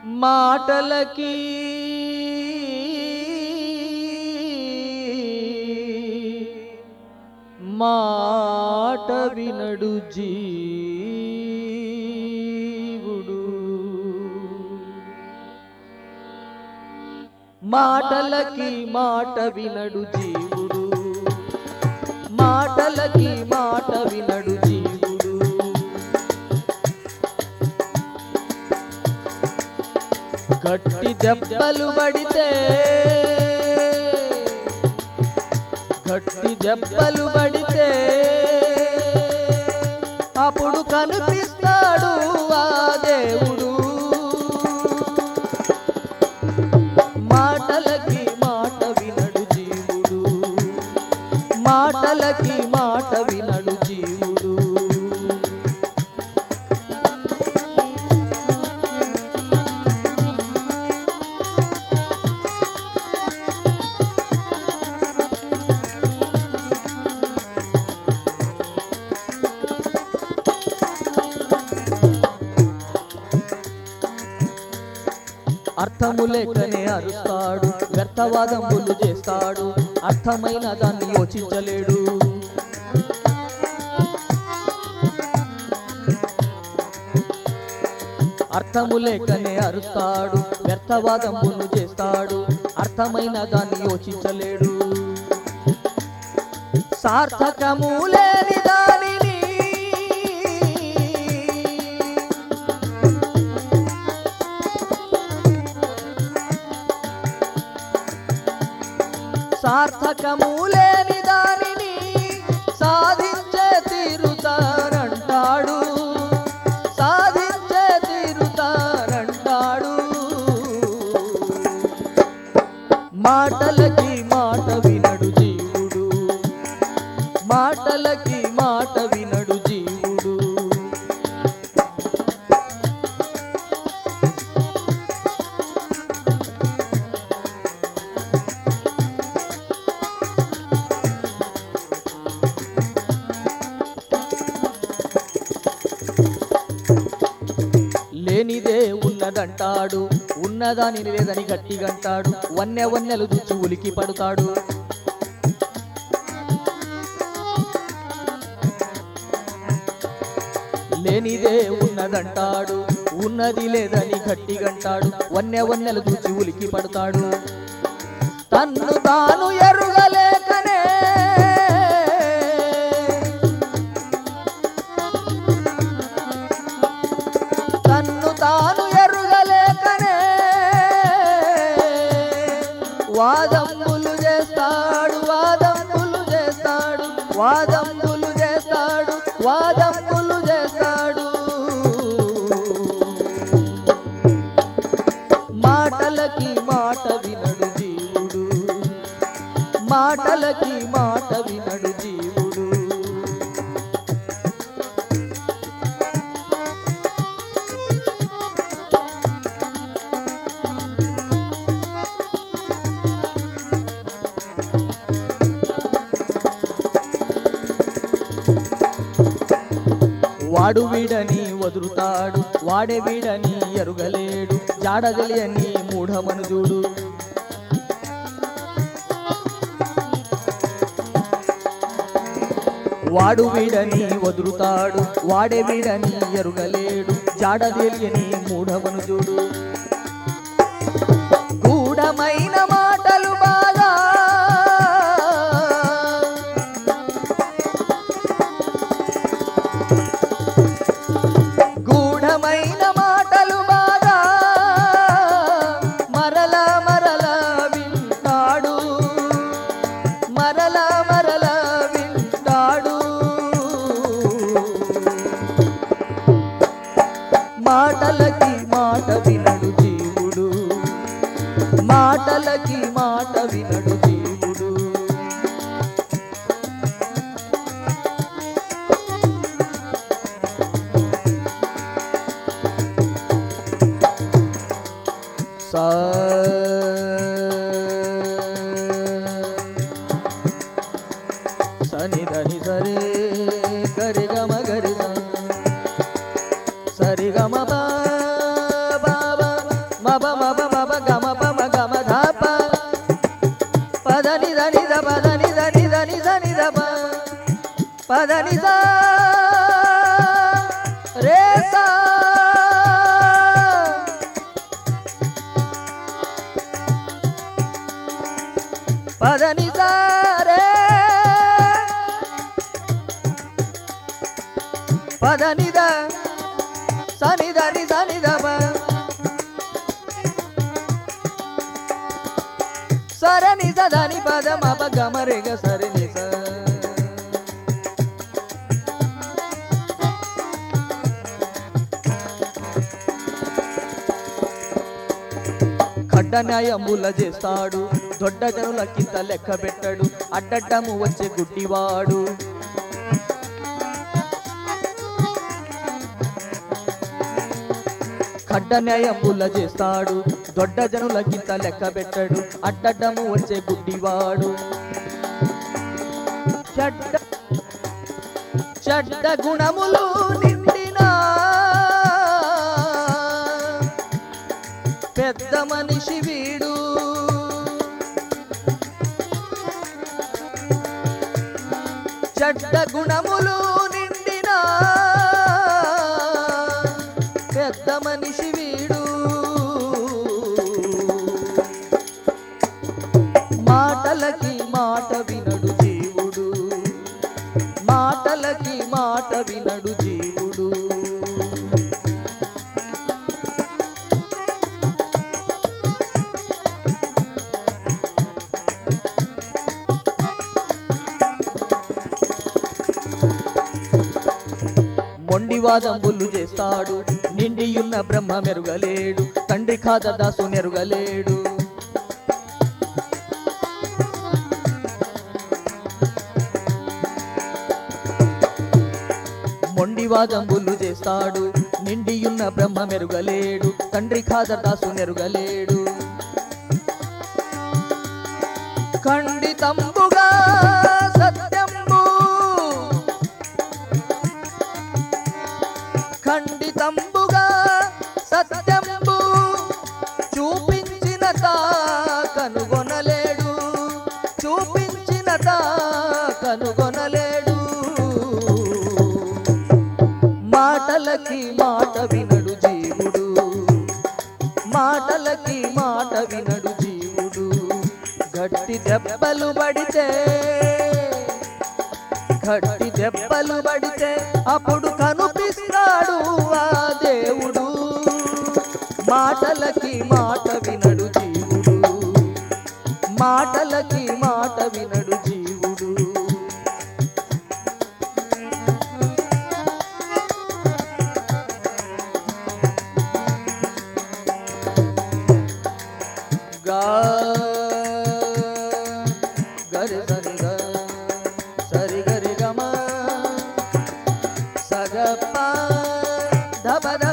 మాటలకి మాట వినడు జీవుడు మాటలకి మాట వినడు జీవుడు మాటలకి మాట వినడు జీవుడు గట్టి దెబ్బలు పడితే గట్టి దెబ్బలు పడితే అప్పుడు కనిపిస్తాడు ఆ దేవుడు మాటలకి మాట వినడు జీవుడు మాటలకి మాట వినడు జీవుడు అర్థము లేకనే అరుస్తాడు వ్యర్థవాదములు చేస్తాడు అర్థమైన దాన్ని యోచించలేడు అర్థము లేకనే అరుస్తాడు వ్యర్థవాదములు చేస్తాడు అర్థమైన దాన్ని యోచించలేడు సార్థకము లేని దానిని సార్థకము లేని దానిని సాధించే తీరుతానంటాడు సాధించే తీరుతానంటాడు మాటలకి మాట వినడు జీవుడు మాటలకి మాట వినడు జీవుడు లేనిదే ఉన్నదంటాడు ఉన్నదాని లేదని గట్టిగంటాడు వన్నె వన్నెలు చూచి ఉలికి పడతాడు లేనిదే ఉన్నదంటాడు ఉన్నది లేదని గట్టిగంటాడు వన్నె వన్నెలు చూచి ఉలికి పడతాడు తన్ను తాను ఎరుగలేకనే తన్ను తాను ఎరుగలేకనే వాదములు చేస్తాడు వాదములు చేస్తాడు వాదములు చేస్తాడు వాదములు చేస్తాడు మాటలకి మాట వినడు జీవుడు మాటలకి మాట వినడు జీవుడు వాడు వీడని వదులుతాడు వాడే వీడని ఎరుగలేడు జాడగలియని మూఢమనుజుడు వాడు వీడని వదులుతాడు వాడే వీడని ఎరుగలేడు జాడగలియని మూఢమనుజుడు గూఢమైన మాటలు బాగా గూఢమైన మాటలు బాగా మరల మరల వింటాడు మరల మరల వింటాడు మాటలకి మాట వినడు జీవుడు మాటలకి మాట వినడు జీవుడు సా సని ధని సరే గరి గమ గరి స. సరి గమ పా బా బా పదని సా రే సా పదని సా రే పదనిద సనిదని సనిదమ సరని సదని పద మప గమరెగ సరిని స ఖడ్డ న్యాయముల చేస్తాడు దొడ్డ జనుల కింద లెక్క పెట్టడు అడ్డడ్డము వచ్చే గుడ్డివాడు ఖడ్డ న్యాయముల చేస్తాడు దొడ్డ జనుల కింద లెక్క పెట్టడు అడ్డడ్డము వచ్చే గుడ్డివాడు చెడ్డ చెడ్డ గుణములు నిండిన పెద్ద మనిషి వీడు చెడ్డ గుణములు నిండిన పెద్ద మనిషి వీడు మాటలకి మాట వినడు జీవుడు మాటలకి మాట వినడు జీవుడు మొండివాదంబులు చేస్తాడు నిండియున్న బ్రహ్మ మెరుగలేడు తండ్రి ఖాత దాసు నెరుగలేడు మొండివాదంబులు చేస్తాడు నిండియున్న బ్రహ్మ మెరుగలేడు తండ్రి ఖాత దాసు నెరుగలేడు ఖండితంబుగా సత్యంబు ఖండితంబుగా సత్యంబు చూపించిన తా కనుగొనలేడు చూపించిన తా కనుగొనలేడు మాటలకి మాట వినడు జీవుడు మాటలకి మాట వినడు జీవుడు గట్టి దెబ్బలు పడితే గట్టి దెబ్బలు పడితే అప్పుడు కనిపిస్తాడు ఆ దేవుడు మాటలకి మాట వినడు జీవుడు మాటలకి మాట వినడు జీవుడు గా గరి సరి గ సరి గరి గమ సగ ప ధబ ధ